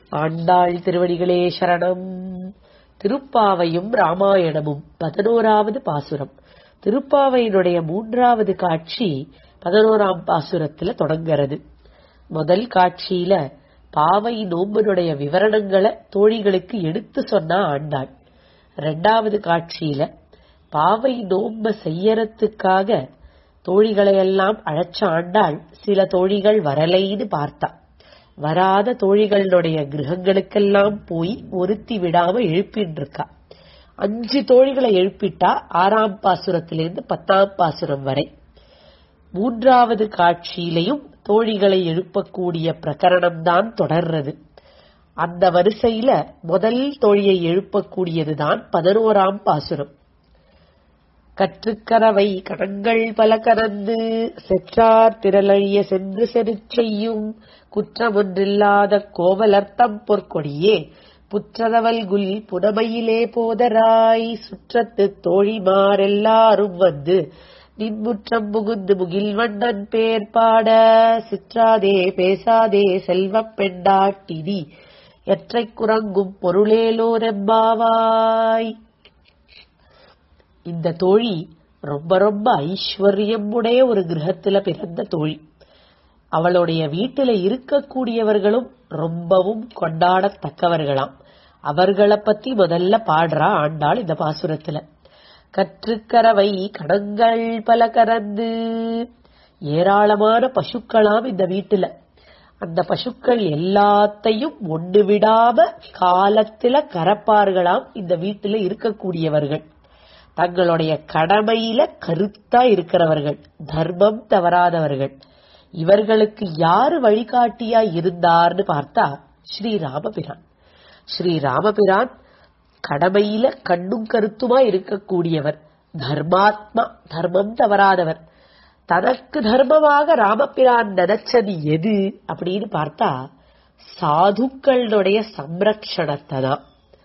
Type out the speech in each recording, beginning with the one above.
ஆண்டாள் திருவடிகளே சரணம் திருப்பாவையும் ராமாயணமும் பதினோராவது பாசுரம் திருப்பாவையினுடைய மூன்றாவது காட்சி பதினோராம் பாசுரத்துல தொடங்குறது முதல் காட்சியில பாவை நோம்பினுடைய விவரணங்களை தோழிகளுக்கு எடுத்து சொன்னா ஆண்டாள் ரெண்டாவது காட்சியில பாவை நோம்ப செய்யறதுக்காக தோழிகளையெல்லாம் அழைச்ச ஆண்டாள் சில தோழிகள் வரலைன்னு பார்த்தா வராத தோழிகளுடைய கிரகங்களுக்கெல்லாம் போய் ஒருத்தி விடாம எழுப்பின்னு இருக்கா அஞ்சு தோழிகளை எழுப்பிட்டா ஆறாம் பாசுரத்திலிருந்து பத்தாம் பாசுரம் வரை மூன்றாவது காட்சியிலையும் தோழிகளை எழுப்பக்கூடிய பிரகரணம் தான் தொடர்றது அந்த வரிசையில முதல் தோழியை எழுப்பக்கூடியதுதான் பதினோராம் பாசுரம் கற்றுக்கரவை கடங்கள் பல கறந்து செற்றார் திரளழிய சென்று செருச் செய்யும் குற்றமொன்றில்லாத கோவலர்த்தம் பொற்கொடியே புற்றதவல் குல் புனமையிலே போதராய் சுற்றத்து தோழிமாரெல்லாரும் வந்து நின்முற்றம் புகுந்து முகில் வண்ணன் பேர் பாட சிற்றாதே பேசாதே செல்வப் பெண்டாட்டினி எற்றைக் குரங்கும் பொருளேலோரெம்பாவாய் இந்த தோழி ரொம்ப ரொம்ப ஐஸ்வர்யம் உடைய ஒரு கிரகத்துல பிறந்த தோழி அவளுடைய வீட்டுல இருக்கக்கூடியவர்களும் ரொம்பவும் கொண்டாடத்தக்கவர்களாம் அவர்களை பத்தி முதல்ல பாடுறா ஆண்டாள் இந்த பாசுரத்துல கற்றுக்கரவை கடங்கள் பல கறந்து ஏராளமான பசுக்களாம் இந்த வீட்டுல அந்த பசுக்கள் எல்லாத்தையும் ஒண்ணு விடாம காலத்துல கரப்பார்களாம் இந்த வீட்டுல இருக்கக்கூடியவர்கள் தங்களுடைய கடமையில கருத்தா இருக்கிறவர்கள் தர்மம் தவறாதவர்கள் இவர்களுக்கு யாரு வழிகாட்டியா இருந்தார்னு பார்த்தா ஸ்ரீ ராமபிரான் ஸ்ரீ ராமபிரான் கடமையில கண்ணும் கருத்துமா இருக்கக்கூடியவர் தர்மாத்மா தர்மம் தவறாதவர் தனக்கு தர்மமாக ராமபிரான் நினைச்சது எது அப்படின்னு பார்த்தா சாதுக்களுடைய சம்ரக்ஷணத்தை தான்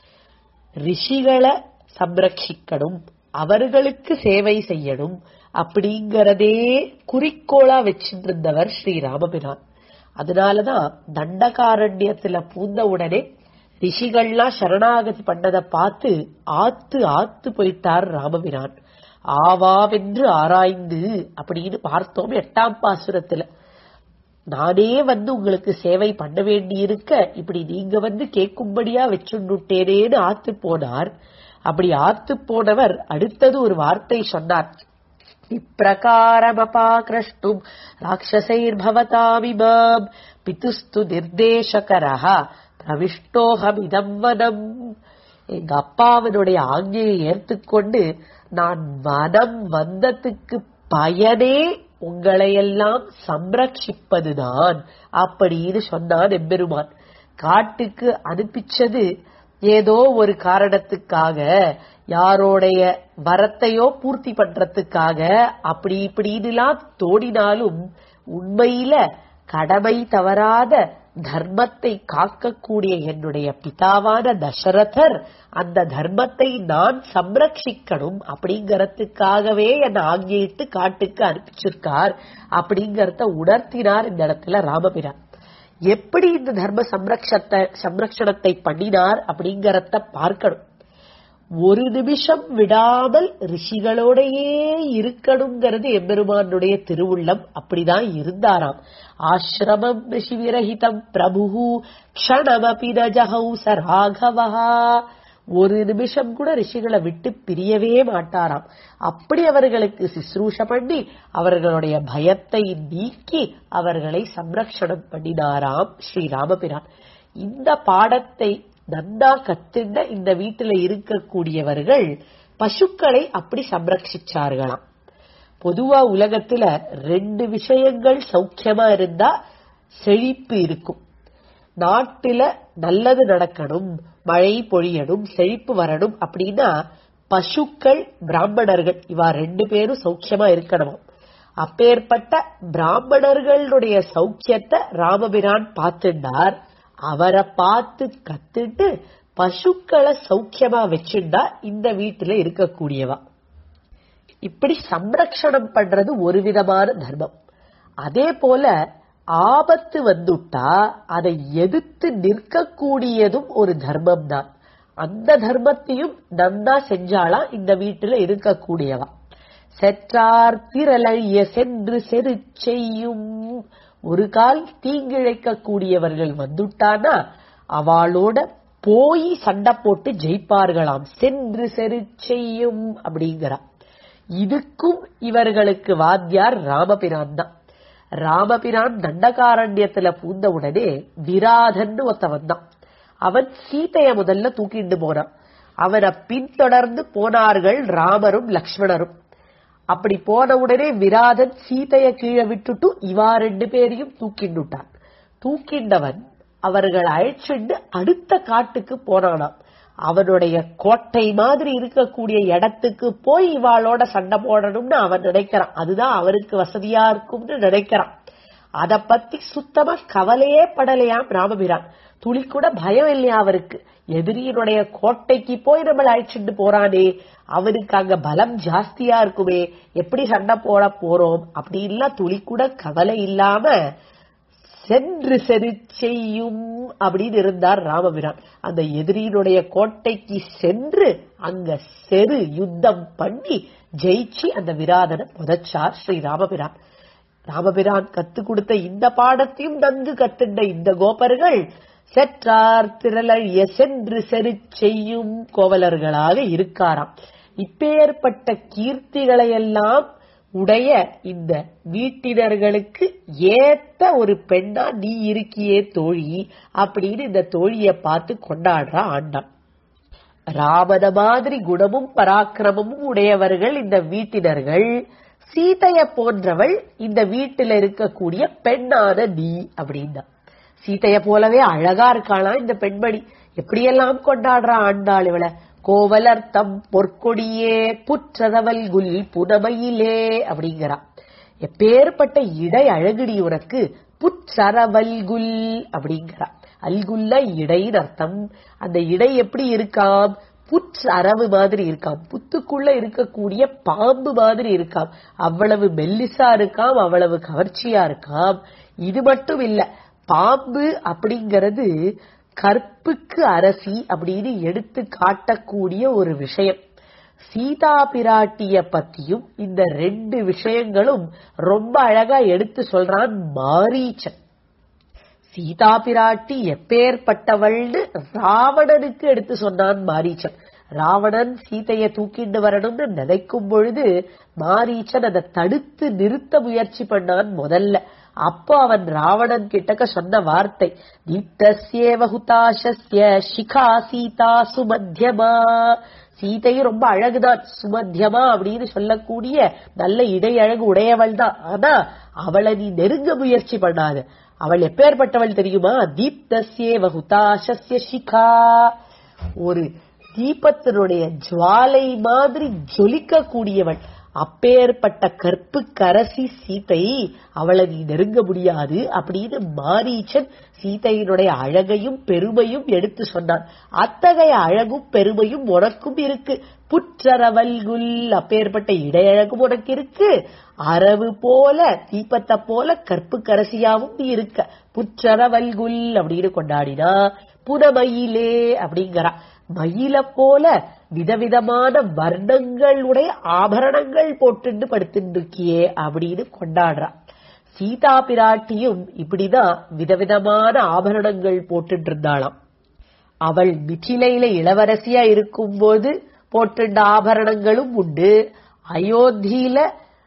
ரிஷிகளை சம்ரட்சிக்கணும் அவர்களுக்கு சேவை செய்யணும் அப்படிங்கறதே குறிக்கோளா வச்சுட்டு இருந்தவர் ஸ்ரீ ராமபிரான் அதனாலதான் தண்டகாரண்யத்துல பூந்த உடனே ரிஷிகள்லாம் சரணாகதி பண்ணதை பார்த்து ஆத்து ஆத்து போயிட்டார் ராமபிரான் ஆவாவென்று ஆராய்ந்து அப்படின்னு பார்த்தோம் எட்டாம் பாசுரத்துல நானே வந்து உங்களுக்கு சேவை பண்ண வேண்டி இருக்க இப்படி நீங்க வந்து கேட்கும்படியா வச்சுட்டேனேன்னு ஆத்து போனார் அப்படி ஆத்து போனவர் அடுத்தது ஒரு வார்த்தை சொன்னார் இப்பிரகாரமபாகிருஷ்டும் ராட்சசைர்பவதாமிமாம் பிதுஸ்து நிர்தேசகரஹ பிரவிஷ்டோகமிதம் வனம் எங்க அப்பாவனுடைய ஆజ్ఞையை ஏற்றுக்கொண்டு நான் வனம் வந்ததுக்கு பயனே உங்களையெல்லாம் சம்ரட்சிப்பதுதான் அப்படின்னு சொன்னான் எம்பெருமான் காட்டுக்கு அனுப்பிச்சது ஏதோ ஒரு காரணத்துக்காக யாரோடைய வரத்தையோ பூர்த்தி பண்றதுக்காக அப்படி இப்படின்னுலாம் தோடினாலும் உண்மையில கடமை தவறாத தர்மத்தை காக்கக்கூடிய என்னுடைய பிதாவான தசரதர் அந்த தர்மத்தை நான் சம்ரட்சிக்கணும் அப்படிங்கறதுக்காகவே என்னை ஆங்கியிட்டு காட்டுக்கு அனுப்பிச்சிருக்கார் அப்படிங்கறத உணர்த்தினார் இந்த இடத்துல ராமபிரான் எப்படி இந்த தர்ம சம்ரக்ஷத்தை சம்ரக்ஷணத்தை பண்ணினார் அப்படிங்கறத பார்க்கணும் ஒரு நிமிஷம் விடாமல் ரிஷிகளோடையே இருக்கணுங்கிறது எம்பெருமானுடைய திருவுள்ளம் அப்படிதான் இருந்தாராம் ஆசிரமம் ரிஷி விரகிதம் பிரபு க்ஷணமபி நஜஹௌ சராகவஹா ஒரு நிமிஷம் கூட ரிஷிகளை விட்டு பிரியவே மாட்டாராம் அப்படி அவர்களுக்கு சிஸ்ரூஷ பண்ணி அவர்களுடைய பயத்தை நீக்கி அவர்களை சம்ரக்ஷணம் பண்ணினாராம் ஸ்ரீ ராமபிரான் இந்த பாடத்தை நன்னா கத்துண்ட இந்த வீட்டுல இருக்கக்கூடியவர்கள் பசுக்களை அப்படி சம்ரட்சிச்சார்களாம் பொதுவா உலகத்துல ரெண்டு விஷயங்கள் சௌக்கியமா இருந்தா செழிப்பு இருக்கும் நாட்டுல நல்லது நடக்கணும் மழை பொழியணும் செழிப்பு வரணும் அப்படின்னா பசுக்கள் பிராமணர்கள் இவா ரெண்டு பேரும் சௌக்கியமா இருக்கணும் அப்பேற்பட்ட பிராமணர்களுடைய சௌக்கியத்தை ராமபிரான் பார்த்துட்டார் அவரை பார்த்து கத்துட்டு பசுக்களை சௌக்கியமா வச்சுண்டா இந்த வீட்டுல இருக்கக்கூடியவா இப்படி சம்ரக்ஷணம் பண்றது ஒரு விதமான தர்மம் அதே போல ஆபத்து வந்துட்டா அதை எதிர்த்து நிற்கக்கூடியதும் ஒரு தர்மம் தான் அந்த தர்மத்தையும் நன்னா செஞ்சாளா இந்த வீட்டுல இருக்கக்கூடியவா செற்றார் திரளைய சென்று செரு செய்யும் ஒரு கால் தீங்கிழைக்க கூடியவர்கள் வந்துட்டானா அவளோட போய் சண்டை போட்டு ஜெயிப்பார்களாம் சென்று செரு செய்யும் அப்படிங்கிறா இதுக்கும் இவர்களுக்கு வாத்தியார் ராமபிரான் தான் ராமபிரான் தண்டகாரண்யத்துல பூந்த உடனே விராதன் ஒருத்த வந்தான் அவன் சீதைய முதல்ல தூக்கிட்டு போனான் அவனை பின்தொடர்ந்து போனார்கள் ராமரும் லக்ஷ்மணரும் அப்படி போன உடனே விராதன் சீதைய கீழே விட்டுட்டு இவா ரெண்டு பேரையும் தூக்கிண்டுட்டான் தூக்கிண்டவன் அவர்கள் அழைச்சிண்டு அடுத்த காட்டுக்கு போனானாம் அவனுடைய கோட்டை மாதிரி இருக்கக்கூடிய இடத்துக்கு போய் இவாளோட சண்டை போடணும்னு அவன் நினைக்கிறான் அதுதான் அவருக்கு வசதியா இருக்கும்னு நினைக்கிறான் அத பத்தி சுத்தமா கவலையே படலையாம் ராமபிரான் துளி கூட பயம் இல்லையா அவருக்கு எதிரியினுடைய கோட்டைக்கு போய் நம்மள அழைச்சிட்டு போறானே அவனுக்கு அங்க பலம் ஜாஸ்தியா இருக்குமே எப்படி சண்டை போட போறோம் அப்படி இல்ல துளி கூட கவலை இல்லாம சென்று செரு செய்யும் அப்படின்னு இருந்தார் ராமபிரான் அந்த எதிரியினுடைய கோட்டைக்கு சென்று அங்க செரு யுத்தம் பண்ணி ஜெயிச்சு அந்த விராதனை புதைச்சார் ஸ்ரீ ராமபிரான் ராமபிரான் கத்து கொடுத்த இந்த பாடத்தையும் நன்கு கத்துண்ட இந்த கோபர்கள் செற்றார் திரளழிய சென்று செரு செய்யும் கோவலர்களாக இருக்காராம் இப்பேற்பட்ட கீர்த்திகளை எல்லாம் உடைய இந்த வீட்டினர்களுக்கு ஏத்த ஒரு பெண்ணா நீ இருக்கியே தோழி அப்படின்னு இந்த தோழிய பார்த்து கொண்டாடுறா ஆண்டான் ராமன மாதிரி குணமும் பராக்கிரமமும் உடையவர்கள் இந்த வீட்டினர்கள் சீதைய போன்றவள் இந்த வீட்டில இருக்கக்கூடிய பெண்ணான நீ அப்படின்னா சீதைய போலவே அழகா இருக்காளாம் இந்த பெண்மணி எப்படியெல்லாம் கொண்டாடுறா ஆண்டாள் இவளை கோவலர்த்தம் பொற்கொடியே புற்றதவல் குல் புனமையிலே அப்படிங்கிறா எப்பேற்பட்ட இடை அழகுடி உனக்கு புற்றரவல்குல் அப்படிங்கிறா அல்குல்ல இடையின் அர்த்தம் அந்த இடை எப்படி இருக்காம் புற்று அரவு மாதிரி இருக்காம் புத்துக்குள்ள இருக்கக்கூடிய பாம்பு மாதிரி இருக்காம் அவ்வளவு மெல்லிசா இருக்காம் அவ்வளவு கவர்ச்சியா இருக்காம் இது மட்டும் இல்ல பாம்பு அப்படிங்கிறது கற்புக்கு அரசி அப்படின்னு எடுத்து காட்டக்கூடிய ஒரு விஷயம் சீதா பிராட்டிய பத்தியும் இந்த ரெண்டு விஷயங்களும் ரொம்ப அழகா எடுத்து சொல்றான் மாரீச்சன் சீதா பிராட்டி எப்பேற்பட்டவள்னு ராவணனுக்கு எடுத்து சொன்னான் மாரீச்சன் ராவணன் சீதைய தூக்கிண்டு வரணும்னு நினைக்கும் பொழுது மாரீச்சன் அதை தடுத்து நிறுத்த முயற்சி பண்ணான் முதல்ல அப்போ அவன் ராவணன் கிட்டக்க சொன்ன வார்த்தை தீப்தஸ்யேவ ஹுதாசஸ்ய சிகா சீதா சுமத்தியமா சீதையும் ரொம்ப அழகுதான் சுமத்தியமா அப்படின்னு சொல்லக்கூடிய நல்ல இடை அழகு உடையவள் தான் ஆனா அவளை நீ நெருங்க முயற்சி பண்ணாத அவள் எப்பேற்பட்டவள் தெரியுமா தீப்தஸ்யேவ ஹுதாசஸ்ய சிகா ஒரு தீபத்தினுடைய ஜுவாலை மாதிரி ஜொலிக்க கூடியவள் அப்பேற்பட்ட கற்பு கரசி சீதை அவளை நீ நெருங்க முடியாது அப்படின்னு மாரீச்சன் சீதையினுடைய அழகையும் பெருமையும் எடுத்து சொன்னான் அத்தகைய அழகும் பெருமையும் உனக்கும் இருக்கு புற்றரவல்குல் அப்பேற்பட்ட இடையழகும் உனக்கு இருக்கு அரவு போல தீபத்தை போல கற்பு கரசியாவும் நீ இருக்க புற்றரவல்குல் அப்படின்னு கொண்டாடினா புனமயிலே அப்படிங்கிறா மயில போல விதவிதமான வர்ணங்களுடைய ஆபரணங்கள் போட்டுண்டு படுத்துட்டு இருக்கியே அப்படின்னு கொண்டாடுறா சீதா பிராட்டியும் இப்படிதான் விதவிதமான ஆபரணங்கள் போட்டுட்டு இருந்தாளாம் அவள் மிथिலையில இளவரசியா இருக்கும்போது போட்டுண்ட ஆபரணங்களும் உண்டு அயோத்தியில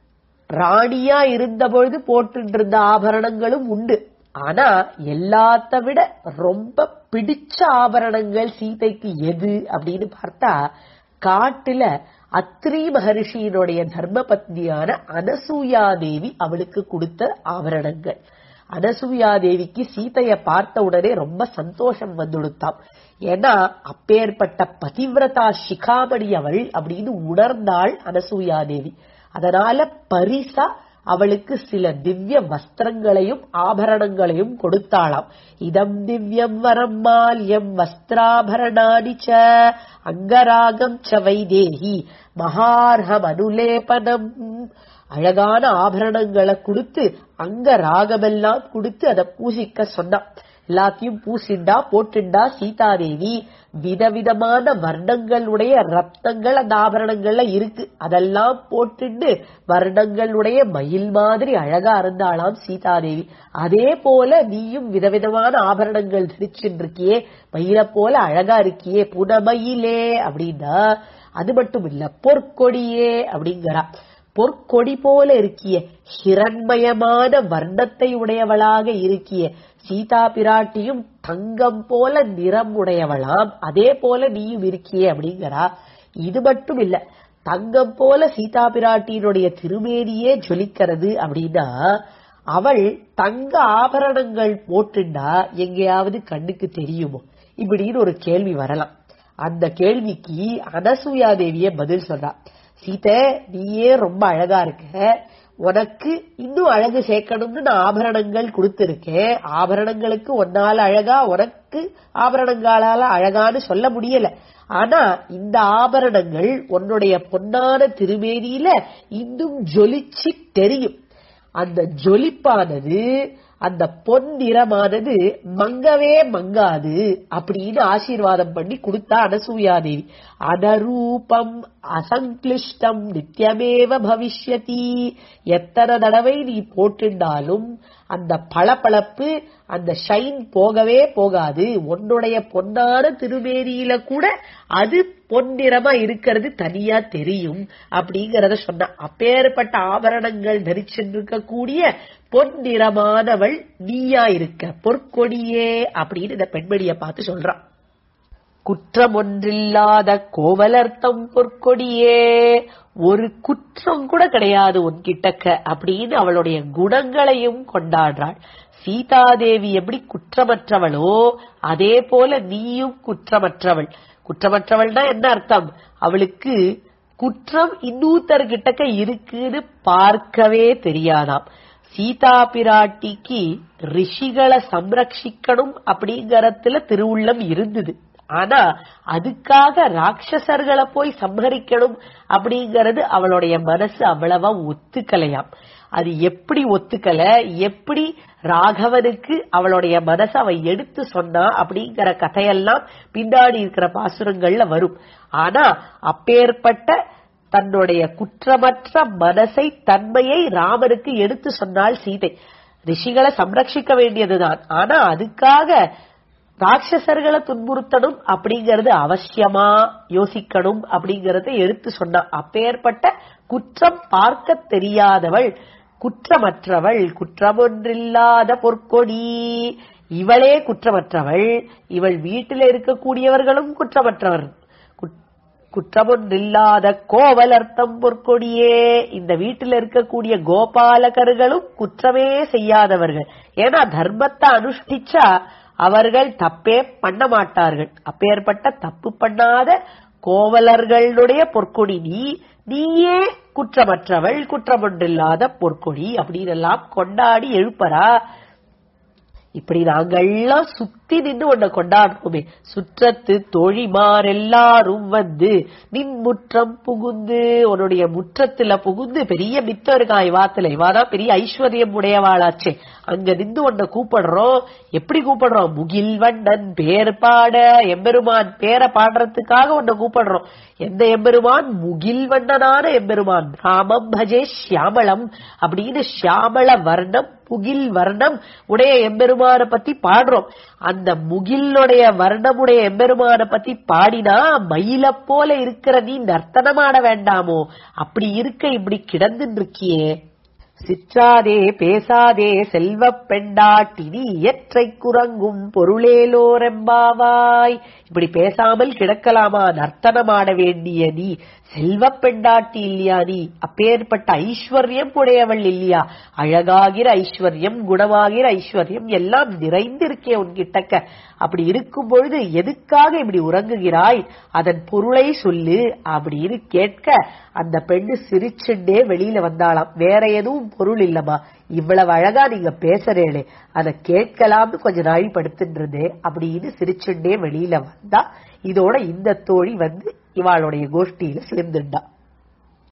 ராணியா இருந்தபொழுது போட்டுட்டு இருந்த ஆபரணங்களும் உண்டு ஆனா எல்லாத்த விட ரொம்ப பிடிச்ச ஆபரணங்கள் சீதைக்கு எது அப்படின்னு பார்த்தா காட்டுல அத்ரி மகரிஷியினுடைய தர்ம பத்னியான அனசூயா தேவி அவளுக்கு கொடுத்த ஆபரணங்கள் அனசூயா தேவிக்கு சீதைய பார்த்த உடனே ரொம்ப சந்தோஷம் வந்துடுத்தாம் ஏன்னா அப்பேற்பட்ட பதிவிரதா சிகாமணி அவள் அப்படின்னு உணர்ந்தாள் அனசூயா தேவி அதனால பரிசா அவளுக்கு சில திவ்ய வஸ்திரங்களையும் ஆபரணங்களையும் கொடுத்தாளாம் இதம் திவ்யம் வரம் மால்யம் வஸ்திராபரணானி ச அங்கராகம் ச வைதேகி மகார்ஹம் அனுலேபனம் அழகான ஆபரணங்களை கொடுத்து அங்க ராகமெல்லாம் கொடுத்து அதை பூசிக்க சொன்னான் எல்லாத்தையும் பூசிண்டா போட்டுண்டா சீதாதேவி விதவிதமான வர்ணங்களுடைய ரத்னங்கள் அந்த ஆபரணங்கள்ல இருக்கு அதெல்லாம் போட்டுண்டு வர்ணங்களுடைய மயில் மாதிரி அழகா இருந்தாளாம் சீதாதேவி அதே போல நீயும் விதவிதமான ஆபரணங்கள் தரிச்சுட்டு இருக்கியே மயில போல அழகா இருக்கியே புனமயிலே அப்படின்னா அது மட்டும் இல்ல பொற்கொடியே அப்படிங்கிறா பொற்கொடி போல இருக்கிய ஹிரண்மயமான வர்ணத்தை உடையவளாக இருக்கிய சீதா பிராட்டியும் தங்கம் போல நிறம் உடையவளாம் அதே போல நீயும் இருக்கியே அப்படிங்கிறா இது மட்டும் இல்ல தங்கம் போல சீதா பிராட்டியினுடைய திருமேனியே ஜொலிக்கிறது அப்படின்னா அவள் தங்க ஆபரணங்கள் போட்டுண்டா எங்கேயாவது கண்ணுக்கு தெரியுமோ இப்படின்னு ஒரு கேள்வி வரலாம் அந்த கேள்விக்கு அனசூயா தேவியே பதில் சொல்றா சீதை நீயே ரொம்ப அழகா இருக்க உனக்கு இன்னும் அழகு சேர்க்கணும்னு நான் ஆபரணங்கள் கொடுத்திருக்கேன் ஆபரணங்களுக்கு ஒன்னால அழகா உனக்கு ஆபரணங்களால அழகான்னு சொல்ல முடியல ஆனா இந்த ஆபரணங்கள் உன்னுடைய பொன்னான திருமேனியில இன்னும் ஜொலிச்சு தெரியும் அந்த ஜொலிப்பானது அந்த பொன் நிறமானது மங்கவே மங்காது அப்படின்னு ஆசீர்வாதம் பண்ணி கொடுத்தா அனசூயாதேவி அனரூபம் அசங்கிளிஷ்டம் நித்தியமேவ பவிஷ்யதி எத்தனை தடவை நீ போட்டுண்டாலும் அந்த பளபளப்பு அந்த ஷைன் போகவே போகாது உன்னுடைய பொன்னான திருமேனியில கூட அது பொன்னிறமா இருக்கிறது தனியா தெரியும் அப்படிங்கறத சொன்ன அப்பேற்பட்ட ஆபரணங்கள் தரிச்சிருக்கக்கூடிய பொன்னிறமானவள் நீயா இருக்க பொற்கொடியே அப்படின்னு இந்த பெண்மணிய பார்த்து சொல்றான் குற்றம் ஒன்றில்லாத கோவலர்த்தம் பொற்கொடியே ஒரு குற்றம் கூட கிடையாது உன்கிட்டக்க அப்படின்னு அவளுடைய குணங்களையும் கொண்டாடுறாள் சீதாதேவி எப்படி குற்றமற்றவளோ அதே போல நீயும் குற்றமற்றவள் குற்றமற்றவள்னா என்ன அர்த்தம் அவளுக்கு குற்றம் இன்னூத்தர்கிட்டக்க இருக்குன்னு பார்க்கவே தெரியாதாம் சீதா பிராட்டிக்கு ரிஷிகளை சம்ரட்சிக்கணும் அப்படிங்கறதுல திருவுள்ளம் இருந்தது ஆனா அதுக்காக ராட்சசர்களை போய் சம்ஹரிக்கணும் அப்படிங்கறது அவளுடைய மனசு அவ்வளவா ஒத்துக்கலையாம் அது எப்படி ஒத்துக்கல எப்படி ராகவனுக்கு அவளுடைய மனச அவ எடுத்து சொன்னா அப்படிங்கிற கதையெல்லாம் பின்னாடி இருக்கிற பாசுரங்கள்ல வரும் ஆனா அப்பேற்பட்ட தன்னுடைய குற்றமற்ற மனசை தன்மையை ராமனுக்கு எடுத்து சொன்னாள் சீதை ரிஷிகளை சம்ரட்சிக்க வேண்டியதுதான் ஆனா அதுக்காக ராட்சசர்களை துன்புறுத்தணும் அப்படிங்கறது அவசியமா யோசிக்கணும் அப்படிங்கறத எடுத்து சொன்னா அப்பேற்பட்ட குற்றம் பார்க்க தெரியாதவள் குற்றமற்றவள் குற்றமொன்றில்லாத பொற்கொடி இவளே குற்றமற்றவள் இவள் வீட்டில் இருக்கக்கூடியவர்களும் குற்றமற்றவர் குற்றமொன்றில்லாத கோவலர்த்தம் பொற்கொடியே இந்த வீட்டில் இருக்கக்கூடிய கோபாலகர்களும் குற்றமே செய்யாதவர்கள் ஏன்னா தர்மத்தை அனுஷ்டிச்சா அவர்கள் தப்பே பண்ண மாட்டார்கள் அப்பேற்பட்ட தப்பு பண்ணாத கோவலர்களுடைய பொற்கொடி நீ நீயே குற்றமற்றவள் குற்றமொன்றில்லாத பொற்கொடி அப்படின்னு எல்லாம் கொண்டாடி எழுப்பரா இப்படி நாங்கள்லாம் சுத்தி நின்று உன்னை கொண்டாடுறோமே சுற்றத்து தோழிமார் எல்லாரும் வந்து நின் முற்றம் புகுந்து உன்னுடைய முற்றத்துல புகுந்து பெரிய மித்தம் இருக்கான் இவாத்துல இவாதான் பெரிய ஐஸ்வர்யம் உடையவாளாச்சே அங்க நின்று உன்னை கூப்பிடுறோம் எப்படி கூப்பிடுறோம் முகில் வண்ணன் பேர் பாட எம்பெருமான் பேரை பாடுறதுக்காக உன்னை கூப்பிடுறோம் எந்த எம்பெருமான் முகில் வண்ணனான எம்பெருமான் ராமம் பஜே ஷியாமளம் அப்படின்னு ஷியாமள வர்ணம் முகில் வர்ணம் உடைய எம்பெருமான பத்தி பாடுறோம் அந்த முகிலுடைய வர்ணமுடைய எம்பெருமான பத்தி பாடினா மயில போல இருக்கிற நீ நர்த்தனமாட வேண்டாமோ அப்படி இருக்க இப்படி கிடந்துட்டு இருக்கியே சிற்றாதே பேசாதே செல்வப் பெண்டாட்டி நீ இயற்றை குரங்கும் பொருளேலோரெம்பாவாய் இப்படி பேசாமல் கிடக்கலாமா நர்த்தனமாட வேண்டிய நீ செல்வப் பெண்டாட்டி இல்லையா நீ அப்பேற்பட்ட ஐஸ்வர்யம் உடையவள் இல்லையா அழகாகிற ஐஸ்வர்யம் குணமாகிற ஐஸ்வர்யம் எல்லாம் நிறைந்திருக்கே உன்கிட்டக்க அப்படி இருக்கும் பொழுது எதுக்காக இப்படி உறங்குகிறாய் அதன் பொருளை சொல்லு அப்படின்னு கேட்க அந்த பெண்ணு சிரிச்சுண்டே வெளியில வந்தாளாம் வேற எதுவும் பொருள் இல்லமா இவ்வளவு அழகா நீங்க பேசுறேளே அதை கேட்கலாம்னு கொஞ்ச நாள் படுத்துன்றதே அப்படின்னு சிரிச்சுண்டே வெளியில வந்தா இதோட இந்த தோழி வந்து இவாளுடைய கோஷ்டியில சேர்ந்துண்டா